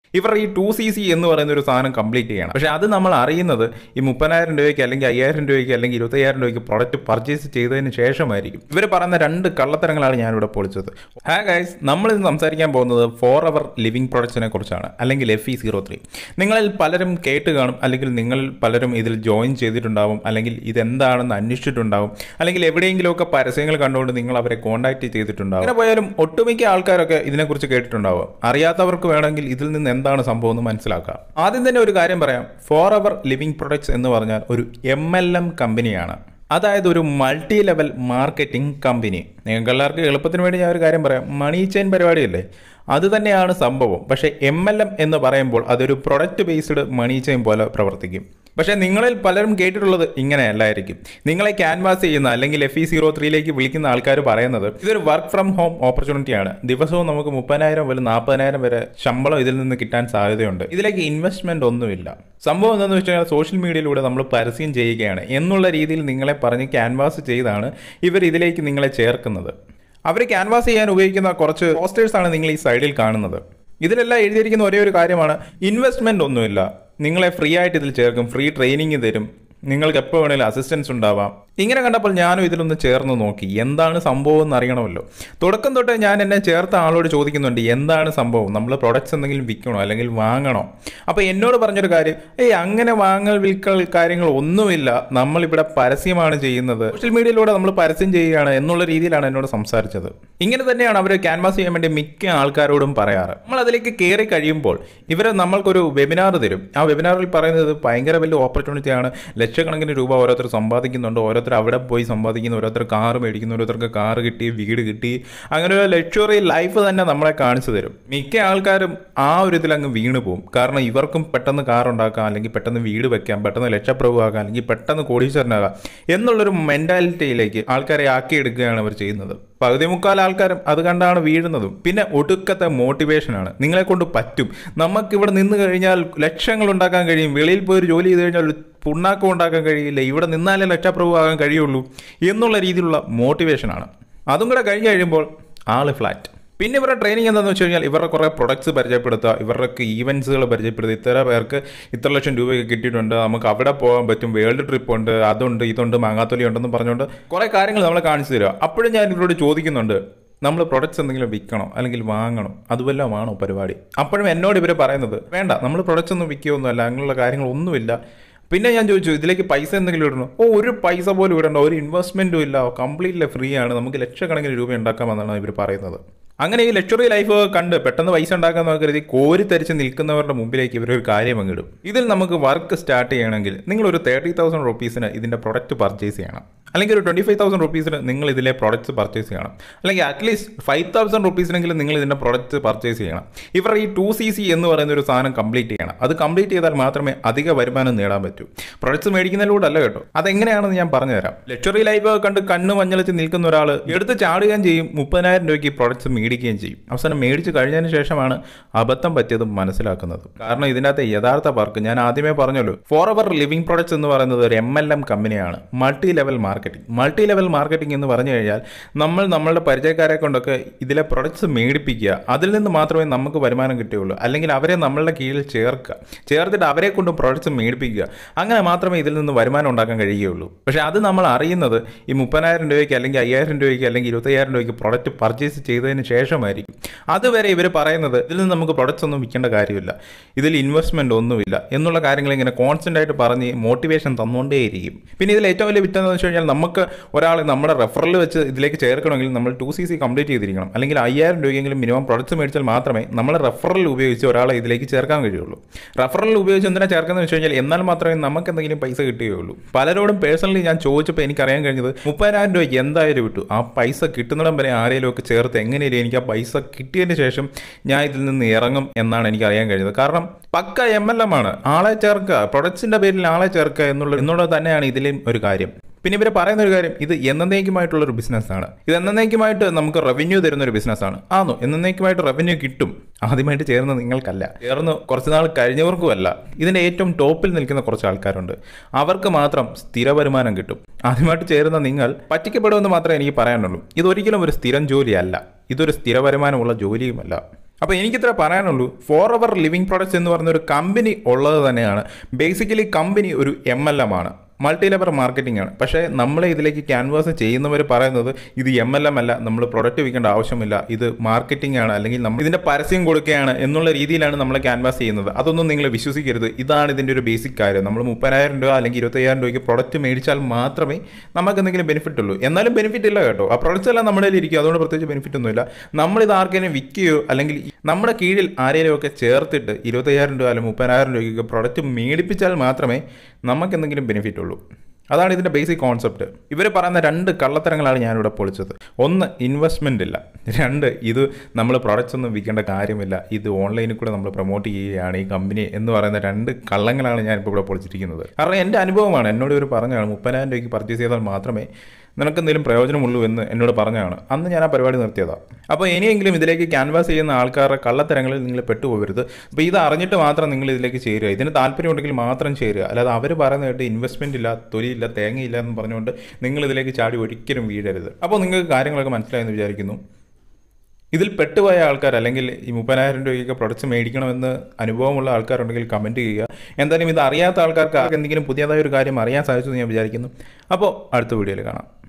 ഇവർ ഈ to C C എന്ന് പറയുന്ന ഒരു സാധനം കംപ്ലീറ്റ് ചെയ്യണം പക്ഷെ അത് നമ്മൾ അറിയുന്നത് ഈ മുപ്പതിനായിരം രൂപയ്ക്ക് അല്ലെങ്കിൽ അയ്യായിരം രൂപയ്ക്ക് അല്ലെങ്കിൽ ഇരുപത്തയ്യായിരം രൂപയ്ക്ക് പ്രൊഡക്റ്റ് പർച്ചേസ് ചെയ്തതിന് ശേഷമായിരിക്കും ഇവർ പറയുന്ന രണ്ട് കള്ളത്തരങ്ങളാണ് ഞാനിവിടെ പൊളിച്ചത് ഹാ ഗൈസ് നമ്മൾ ഇന്ന് സംസാരിക്കാൻ പോകുന്നത് ഫോർ അവർ ലിവിംഗ് പ്രൊഡക്ട്സിനെ കുറിച്ചാണ് അല്ലെങ്കിൽ എഫ് ഇ സീറോ ത്രീ നിങ്ങളിൽ പലരും കേട്ട് കാണും അല്ലെങ്കിൽ നിങ്ങൾ പലരും ഇതിൽ ജോയിൻ ചെയ്തിട്ടുണ്ടാവും അല്ലെങ്കിൽ ഇതെന്താണെന്ന് അന്വേഷിച്ചിട്ടുണ്ടാവും അല്ലെങ്കിൽ എവിടെയെങ്കിലുമൊക്കെ പരസ്യങ്ങൾ കണ്ടുകൊണ്ട് നിങ്ങൾ അവരെ കോൺടാക്ട് ചെയ്തിട്ടുണ്ടാവും അങ്ങനെ പോയാലും ഒട്ടുമിക്ക ആൾക്കാരൊക്കെ ഇതിനെക്കുറിച്ച് കേട്ടിട്ടുണ്ടാവും അറിയാത്തവർക്ക് വേണമെങ്കിൽ ഇതിൽ നിന്ന് എന്താണ് സംഭവം എന്ന് മനസ്സിലാക്കാം ആദ്യം തന്നെ ഒരു കാര്യം പറയാം ഫോർ അവർ ലിവിംഗ് പ്രൊഡക്ട്സ് എന്ന് പറഞ്ഞാൽ ഒരു എം എൽ എം കമ്പനിയാണ് അതായത് ഒരു മൾട്ടി ലെവൽ മാർക്കറ്റിംഗ് കമ്പനി നിങ്ങൾക്ക് എല്ലാവർക്കും എളുപ്പത്തിന് വേണ്ടി ഞാൻ ഒരു കാര്യം പറയാം മണി ചെയിൻ പരിപാടിയല്ലേ അത് തന്നെയാണ് സംഭവം പക്ഷേ എം എൽ എം എന്ന് പറയുമ്പോൾ അതൊരു പ്രൊഡക്റ്റ് ബേസ്ഡ് മണി ചെയിൻ പോലെ പ്രവർത്തിക്കും പക്ഷേ നിങ്ങളിൽ പലരും കേട്ടിട്ടുള്ളത് ഇങ്ങനെയല്ലായിരിക്കും നിങ്ങളെ ക്യാൻവാസ് ചെയ്യുന്ന അല്ലെങ്കിൽ എഫ് ഇ സീറോ ത്രീയിലേക്ക് വിളിക്കുന്ന ആൾക്കാർ പറയുന്നത് ഇതൊരു വർക്ക് ഫ്രം ഹോം ഓപ്പർച്യൂണിറ്റിയാണ് ദിവസവും നമുക്ക് മുപ്പതിനായിരം മുതൽ നാൽപ്പതിനായിരം വരെ ശമ്പളം ഇതിൽ നിന്ന് കിട്ടാൻ സാധ്യതയുണ്ട് ഇതിലേക്ക് ഇൻവെസ്റ്റ്മെന്റ് ഒന്നുമില്ല സംഭവം എന്താണെന്ന് വെച്ച് കഴിഞ്ഞാൽ സോഷ്യൽ മീഡിയയിലൂടെ നമ്മൾ പരസ്യം ചെയ്യുകയാണ് എന്നുള്ള രീതിയിൽ നിങ്ങളെ പറഞ്ഞ് ക്യാൻവാസ് ചെയ്താണ് ഇവർ ഇതിലേക്ക് നിങ്ങളെ ചേർക്കുന്നത് അവർ ക്യാൻവാസ് ചെയ്യാൻ ഉപയോഗിക്കുന്ന കുറച്ച് പോസ്റ്റേഴ്സ് ആണ് നിങ്ങൾ ഈ സൈഡിൽ കാണുന്നത് ഇതിലെല്ലാം എഴുതിയിരിക്കുന്ന ഒരേ ഒരു കാര്യമാണ് ഇൻവെസ്റ്റ്മെന്റ് ഒന്നുമില്ല നിങ്ങളെ ഫ്രീ ആയിട്ട് ഇതിൽ ചേർക്കും ഫ്രീ ട്രെയിനിങ് തരും നിങ്ങൾക്ക് എപ്പോൾ വേണേലും അസിസ്റ്റൻസ് ഉണ്ടാവാം ഇങ്ങനെ കണ്ടപ്പോൾ ഞാനും ഇതിലൊന്ന് ചേർന്ന് നോക്കി എന്താണ് സംഭവം എന്ന് അറിയണമല്ലോ തുടക്കം തൊട്ട് ഞാൻ എന്നെ ചേർത്ത ആളോട് ചോദിക്കുന്നുണ്ട് എന്താണ് സംഭവം നമ്മൾ പ്രൊഡക്ട്സ് എന്തെങ്കിലും വിൽക്കണോ അല്ലെങ്കിൽ വാങ്ങണോ അപ്പോൾ എന്നോട് പറഞ്ഞൊരു കാര്യം ഏയ് അങ്ങനെ വാങ്ങൽ വിൽക്കൽ കാര്യങ്ങൾ ഒന്നുമില്ല നമ്മളിവിടെ പരസ്യമാണ് ചെയ്യുന്നത് സോഷ്യൽ മീഡിയയിലൂടെ നമ്മൾ പരസ്യം ചെയ്യുകയാണ് എന്നുള്ള രീതിയിലാണ് എന്നോട് സംസാരിച്ചത് ഇങ്ങനെ തന്നെയാണ് അവർ ക്യാൻവാസ് ചെയ്യാൻ വേണ്ടി മിക്ക ആൾക്കാരോടും പറയാറ് നമ്മൾ അതിലേക്ക് കയറി കഴിയുമ്പോൾ ഇവർ നമ്മൾക്കൊരു വെബിനാർ തരും ആ വെബിനാറിൽ പറയുന്നത് ഭയങ്കര വലിയ ഓപ്പർച്യൂണിറ്റിയാണ് ലക്ഷക്കണക്കിന് രൂപ ഓരോരുത്തർ സമ്പാദിക്കുന്നുണ്ട് ഓരോരുത്തർ അവിടെ പോയി സമ്പാദിക്കുന്നു ഓരോരുത്തർ കാർ മേടിക്കുന്നു ഓരോരുത്തർക്ക് കാർ കിട്ടി വീട് കിട്ടി അങ്ങനെ ഒരു ലക്ഷറി ലൈഫ് തന്നെ നമ്മളെ കാണിച്ചു തരും മിക്ക ആൾക്കാരും ആ ഒരു ഇതിൽ അങ്ങ് വീണ് പോകും കാരണം ഇവർക്കും പെട്ടെന്ന് കാർ ഉണ്ടാക്കാം അല്ലെങ്കിൽ പെട്ടെന്ന് വീട് വെക്കാം പെട്ടെന്ന് ലക്ഷപ്രഭുവാക്കാം അല്ലെങ്കിൽ പെട്ടെന്ന് കോടീശ്വരനാകാം എന്നുള്ളൊരു മെന്റാലിറ്റിയിലേക്ക് ആൾക്കാരെ ആക്കിയെടുക്കുകയാണ് അവർ ചെയ്യുന്നത് പകുതി മുക്കാൽ ആൾക്കാരും അത് കണ്ടാണ് വീഴുന്നതും പിന്നെ ഒടുക്കത്തെ മോട്ടിവേഷനാണ് നിങ്ങളെ കൊണ്ട് പറ്റും നമുക്ക് ഇവിടെ നിന്ന് കഴിഞ്ഞാൽ ലക്ഷങ്ങൾ ഉണ്ടാക്കാൻ കഴിയും വെളിയിൽ പോയി ഒരു ജോലി ചെയ്ത് കഴിഞ്ഞാൽ ഒരു പുണ്ണാക്കം ഉണ്ടാക്കാൻ കഴിയില്ല ഇവിടെ നിന്നാലേ ലക്ഷപ്രഭു ആകാൻ കഴിയുള്ളൂ എന്നുള്ള രീതിയിലുള്ള മോട്ടിവേഷനാണ് അതും കൂടെ കഴിഞ്ഞ് കഴിയുമ്പോൾ ആള് ഫ്ലാറ്റ് പിന്നെ ഇവരുടെ ട്രെയിനിങ് എന്താണെന്ന് വെച്ച് കഴിഞ്ഞാൽ ഇവരുടെ കുറേ പ്രൊഡക്ട്സ് പരിചയപ്പെടുത്തുക ഇവരുടെ ഈവൻസുകൾ പരിചയപ്പെടുത്തുക ഇത്ര പേർക്ക് ഇത്ര ലക്ഷം രൂപയൊക്കെ കിട്ടിയിട്ടുണ്ട് നമുക്ക് അവിടെ പോകാൻ പറ്റും വേൾഡ് ട്രിപ്പ് ഉണ്ട് അതുണ്ട് ഇതുണ്ട് മാങ്ങാത്തൊലി ഉണ്ടെന്ന് പറഞ്ഞുകൊണ്ട് കുറേ കാര്യങ്ങൾ നമ്മളെ കാണിച്ചു തരിക അപ്പോഴും ഞാൻ ഇവരോട് ചോദിക്കുന്നുണ്ട് നമ്മൾ പ്രൊഡക്ട്സ് എന്തെങ്കിലും വിൽക്കണോ അല്ലെങ്കിൽ വാങ്ങണോ അതുവല്ലതും ആണോ പരിപാടി അപ്പോഴും എന്നോട് ഇവർ പറയുന്നത് വേണ്ട നമ്മൾ പ്രൊഡക്ട്സ് ഒന്നും വിൽക്കുകയൊന്നുമല്ല അങ്ങനെയുള്ള കാര്യങ്ങളൊന്നുമില്ല പിന്നെ ഞാൻ ചോദിച്ചു ഇതിലേക്ക് പൈസ എന്തെങ്കിലും ഇടണോ ഓ ഒരു പൈസ പോലും ഇടണ്ട ഒരു ഇൻവെസ്റ്റ്മെന്റും ഇല്ല കംപ്ലീറ്റ്ലി ഫ്രീ ആണ് നമുക്ക് ലക്ഷക്കണക്കിന് രൂപ ഉണ്ടാക്കാമെന്നാണ് ഇവർ പറയുന്നത് അങ്ങനെ ഈ ലക്ഷറി ലൈഫ് കണ്ട് പെട്ടെന്ന് പൈസ ഉണ്ടാക്കാൻ കരുതി കോരി തരിച്ച് നിൽക്കുന്നവരുടെ മുമ്പിലേക്ക് ഇവരൊരു കാര്യം അങ്ങിടും ഇതിൽ നമുക്ക് വർക്ക് സ്റ്റാർട്ട് ചെയ്യണമെങ്കിൽ നിങ്ങൾ ഒരു തേർട്ടി തൗസൻഡ് റുപ്പീസിന് ഇതിന്റെ പ്രൊഡക്റ്റ് പർച്ചേസ് ചെയ്യണം അല്ലെങ്കിൽ ഒരു ട്വന്റി ഫൈവ് തൗസൻഡ് റുപ്പീസിന് നിങ്ങൾ ഇതിലെ പ്രൊഡക്ട്സ് പർച്ചേസ് ചെയ്യണം അല്ലെങ്കിൽ അറ്റ്ലീസ്റ്റ് ഫൈവ് തൗസൻഡ് റുപ്പീസിനെങ്കിലും നിങ്ങൾ ഇതിന്റെ പ്രൊഡക്റ്റ് പർച്ചേസ് ചെയ്യണം ഇവർ ഈ ടു സി സി എന്ന് പറയുന്ന ഒരു സാധനം കംപ്ലീറ്റ് ചെയ്യണം അത് കംപ്ലീറ്റ് ചെയ്താൽ മാത്രമേ അധിക വരുമാനം നേടാൻ പറ്റൂ പ്രൊഡക്ട്സ് മേടിക്കുന്നതിലൂടെ അല്ല കേട്ടോ അതെങ്ങനെയാണെന്ന് ഞാൻ പറഞ്ഞുതരാം ലക്ഷറി ലൈഫ് കണ്ട് കണ്ണ് മഞ്ഞളിച്ച് നിൽക്കുന്ന ഒരാൾ എടുത്ത് ചാടുകയും ചെയ്യും മുപ്പതിനായിരം രൂപയ്ക്ക് പ്രൊഡക്ട്സ് മേടിക്കുകയും ചെയ്യും അവസാനം മേടിച്ച് കഴിഞ്ഞതിന് ശേഷമാണ് അബദ്ധം പറ്റിയത് മനസ്സിലാക്കുന്നത് കാരണം ഇതിനകത്ത് യഥാർത്ഥ വർക്ക് ഞാൻ ആദ്യമേ പറഞ്ഞല്ലോ ഫോർ അവർ ലിവിംഗ് പ്രൊഡക്ട്സ് എന്ന് പറയുന്നത് ഒരു എം എൽ എം കമ്പനിയാണ് multi level marketing multi level marketing എന്ന് പറഞ്ഞു കഴിഞ്ഞാൽ നമ്മൾ നമ്മളുടെ പരിചയക്കാരെ കൊണ്ടൊക്കെ ഇതിലെ പ്രൊഡക്ട്സ് മേടിപ്പിക്കുക അതിൽ നിന്ന് മാത്രമേ നമുക്ക് വരുമാനം കിട്ടുകയുള്ളൂ അല്ലെങ്കിൽ അവരെ നമ്മളുടെ കീഴിൽ ചേർക്കുക ചേർത്തിട്ട് അവരെ കൊണ്ട് പ്രൊഡക്ട്സ് മേടിപ്പിക്കുക അങ്ങനെ മാത്രമേ ഇതിൽ നിന്ന് വരുമാനം ഉണ്ടാക്കാൻ കഴിയുകയുള്ളൂ പക്ഷേ അത് നമ്മൾ അറിയുന്നത് ഈ മുപ്പതിനായിരം രൂപയ്ക്ക് അല്ലെങ്കിൽ അയ്യായിരം രൂപയ്ക്ക് അല്ലെങ്കിൽ ഇരുപത്തയ്യായിരം രൂപയ്ക്ക് പ്രൊഡക്റ്റ് പർച്ചേസ് ചെയ്തതിന് ശേഷമായിരിക്കും അതുവരെ ഇവർ പറയുന്നത് ഇതിൽ നിന്ന് നമുക്ക് പ്രൊഡക്ട്സ് ഒന്നും വിൽക്കേണ്ട കാര്യമില്ല ഇതിൽ ഇൻവെസ്റ്റ്മെന്റ് ഒന്നുമില്ല എന്നുള്ള കാര്യങ്ങൾ ഇങ്ങനെ കോൺസ്റ്റന്റ് ആയിട്ട് പറഞ്ഞ് മോട്ടിവേഷൻ തന്നുകൊണ്ടേയിരിക്കും പിന്നെ ഇതിൽ ഏറ്റവും വലിയ വിറ്റെന്ന് വെച്ച് കഴിഞ്ഞാൽ നമുക്ക് ഒരാൾ നമ്മുടെ റെഫറൽ വെച്ച് ഇതിലേക്ക് ചേർക്കണമെങ്കിൽ നമ്മൾ ടു സി സി കംപ്ലീറ്റ് ചെയ്തിരിക്കണം അല്ലെങ്കിൽ അയ്യായിരം രൂപയെങ്കിലും മിനിമം പ്രൊഡക്ട്സ് മേടിച്ചാൽ മാത്രമേ നമ്മൾ റെഫറൽ ഉപയോഗിച്ച് ഒരാളെ ഇതിലേക്ക് ചേർക്കാൻ കഴിയുള്ളൂ റെഫറൽ ഉപയോഗിച്ച് എന്തിനാ ചേർക്കുന്നത് വെച്ച് കഴിഞ്ഞാൽ എന്നാൽ മാത്രമേ നമുക്ക് എന്തെങ്കിലും പൈസ കിട്ടുകയുള്ളൂ പലരോടും പേഴ്സണലി ഞാൻ ചോദിച്ചപ്പോൾ എനിക്ക് അറിയാൻ കഴിഞ്ഞത് മുപ്പതിനായിരം രൂപ എന്തായാലും വിട്ടു ആ പൈസ കിട്ടുന്നിടം വരെ ആരെങ്കിലും ഒക്കെ ചേർത്ത് എങ്ങനെയും എനിക്ക് ആ പൈസ കിട്ടിയതിന് ശേഷം ഞാൻ ഇതിൽ നിന്ന് ഇറങ്ങും എന്നാണ് എനിക്ക് അറിയാൻ കഴിഞ്ഞത് കാരണം പക്ക എം എൽ എം ആണ് ആളെ ചേർക്കുക പ്രൊഡക്ട്സിന്റെ പേരിൽ ആളെ ചേർക്കുക എന്നുള്ള എന്നുള്ളത് തന്നെയാണ് ഇതിലും ഒരു കാര്യം പിന്നെ ഇവർ പറയുന്ന ഒരു കാര്യം ഇത് എന്നേക്കുമായിട്ടുള്ള ഒരു ബിസിനസ്സാണ് ഇത് എന്നേക്കുമായിട്ട് നമുക്ക് റവന്യൂ തരുന്ന ഒരു ബിസിനസ്സാണ് ആണോ എന്നേക്കുമായിട്ട് റവന്യൂ കിട്ടും ആദ്യമായിട്ട് ചേർന്ന് നിങ്ങൾക്കല്ല ചേർന്ന് കുറച്ച് നാൾ കഴിഞ്ഞവർക്കും അല്ല ഇതിന്റെ ഏറ്റവും ടോപ്പിൽ നിൽക്കുന്ന കുറച്ച് ആൾക്കാരുണ്ട് അവർക്ക് മാത്രം സ്ഥിര വരുമാനം കിട്ടും ആദ്യമായിട്ട് ചേരുന്ന നിങ്ങൾ പറ്റിക്കപ്പെടുമെന്ന് മാത്രമേ എനിക്ക് പറയാനുള്ളൂ ഇതൊരിക്കലും ഒരു സ്ഥിരം ജോലിയല്ല ഇതൊരു സ്ഥിര വരുമാനമുള്ള ജോലിയുമല്ല അപ്പോൾ എനിക്കിത്ര പറയാനുള്ളൂ ഫോർ അവർ ലിവിങ് പ്രൊഡക്ട്സ് എന്ന് പറയുന്ന ഒരു കമ്പനി ഉള്ളത് തന്നെയാണ് ബേസിക്കലി കമ്പനി ഒരു എം എൽ എം ആണ് മൾട്ടി ലെവർ മാർക്കറ്റിംഗ് ആണ് പക്ഷേ നമ്മളെ ഇതിലേക്ക് ക്യാൻവാസ് ചെയ്യുന്നവർ പറയുന്നത് ഇത് എം എൽ എം അല്ല നമ്മൾ പ്രൊഡക്റ്റ് വിൽക്കേണ്ട ആവശ്യമില്ല ഇത് മാർക്കറ്റിംഗ് ആണ് അല്ലെങ്കിൽ നമ്മൾ ഇതിൻ്റെ പരസ്യം കൊടുക്കുകയാണ് എന്നുള്ള രീതിയിലാണ് നമ്മൾ ക്യാൻവാസ് ചെയ്യുന്നത് അതൊന്നും നിങ്ങൾ വിശ്വസിക്കരുത് ഇതാണ് ഇതിൻ്റെ ഒരു ബേസിക് കാര്യം നമ്മൾ മുപ്പതിനായിരം രൂപ അല്ലെങ്കിൽ ഇരുപത്തയ്യായിരം രൂപയ്ക്ക് പ്രൊഡക്റ്റ് മേടിച്ചാൽ മാത്രമേ നമുക്ക് എന്തെങ്കിലും ബെനിഫിറ്റ് ഉള്ളൂ എന്നാലും ബെനിഫിറ്റ് ഇല്ല കേട്ടോ ആ പ്രൊഡക്റ്റ്സ് എല്ലാം നമ്മുടെ കയ്യിൽ ഇരിക്കും അതുകൊണ്ട് പ്രത്യേകിച്ച് ബെനിഫിറ്റ് ഒന്നുമില്ല നമ്മളിത് ആർക്കെങ്കിലും വിൽക്കുകയോ അല്ലെങ്കിൽ നമ്മുടെ കീഴിൽ ആരെങ്കിലും ഒക്കെ ചേർത്തിട്ട് ഇരുപത്തയ്യായിരം രൂപ അല്ലെങ്കിൽ മുപ്പതിനായിരം രൂപയ്ക്ക് പ്രൊഡക്റ്റ് മേടിപ്പിച്ചാൽ മാത്രമേ നമുക്ക് എന്തെങ്കിലും ബെനിഫിറ്റ് ഉള്ളൂ അതാണ് ഇതിൻ്റെ ബേസിക് കോൺസെപ്റ്റ് ഇവർ പറയുന്ന രണ്ട് കള്ളത്തരങ്ങളാണ് ഞാനിവിടെ പൊളിച്ചത് ഒന്ന് ഇൻവെസ്റ്റ്മെൻ്റ് ഇല്ല രണ്ട് ഇത് നമ്മൾ പ്രൊഡക്റ്റ്സ് ഒന്നും വിൽക്കേണ്ട കാര്യമില്ല ഇത് ഓൺലൈനിൽ കൂടെ നമ്മൾ പ്രൊമോട്ട് ചെയ്യുകയാണ് ഈ കമ്പനി എന്ന് പറയുന്ന രണ്ട് കള്ളങ്ങളാണ് ഞാനിപ്പോൾ ഇവിടെ പൊളിച്ചിരിക്കുന്നത് കാരണം എൻ്റെ അനുഭവമാണ് എന്നോട് ഇവർ പറഞ്ഞാണ് മുപ്പതിനായിരം രൂപയ്ക്ക് പർച്ചേസ് ചെയ്താൽ മാത്രമേ നിനക്ക് എന്തെങ്കിലും പ്രയോജനമുള്ളൂ എന്ന് എന്നോട് പറഞ്ഞതാണ് അന്ന് ഞാൻ ആ പരിപാടി നിർത്തിയതാണ് അപ്പോൾ ഇനിയെങ്കിലും ഇതിലേക്ക് ക്യാൻവാസ് ചെയ്യുന്ന ആൾക്കാരുടെ കള്ളത്തരങ്ങളിൽ നിങ്ങൾ പെട്ടുപോകരുത് അപ്പോൾ ഇത് അറിഞ്ഞിട്ട് മാത്രം നിങ്ങൾ ഇതിലേക്ക് ചേരുക ഇതിന് താല്പര്യമുണ്ടെങ്കിൽ മാത്രം ചേരുക അല്ലാതെ അവർ പറയുന്ന കേട്ട് ഇൻവെസ്റ്റ്മെൻ്റ് ഇല്ല തൊലിയില്ല തേങ്ങയില്ല എന്ന് പറഞ്ഞുകൊണ്ട് നിങ്ങൾ ഇതിലേക്ക് ചാടി ഒരിക്കലും വീഴരുത് അപ്പോൾ നിങ്ങൾക്ക് കാര്യങ്ങളൊക്കെ മനസ്സിലായെന്ന് വിചാരിക്കുന്നു ഇതിൽ പെട്ടുപോയ ആൾക്കാർ അല്ലെങ്കിൽ ഈ മുപ്പതിനായിരം രൂപയ്ക്ക് പ്രൊഡക്ട്സ് മേടിക്കണമെന്ന് അനുഭവമുള്ള ആൾക്കാരുണ്ടെങ്കിൽ കമൻറ്റ് ചെയ്യുക എന്തായാലും ഇത് അറിയാത്ത ആൾക്കാർക്ക് എന്തെങ്കിലും പുതിയതായ ഒരു കാര്യം അറിയാൻ സാധിച്ചു എന്ന് ഞാൻ വിചാരിക്കുന്നു അപ്പോൾ അടുത്ത വീഡിയോയിൽ കാണാം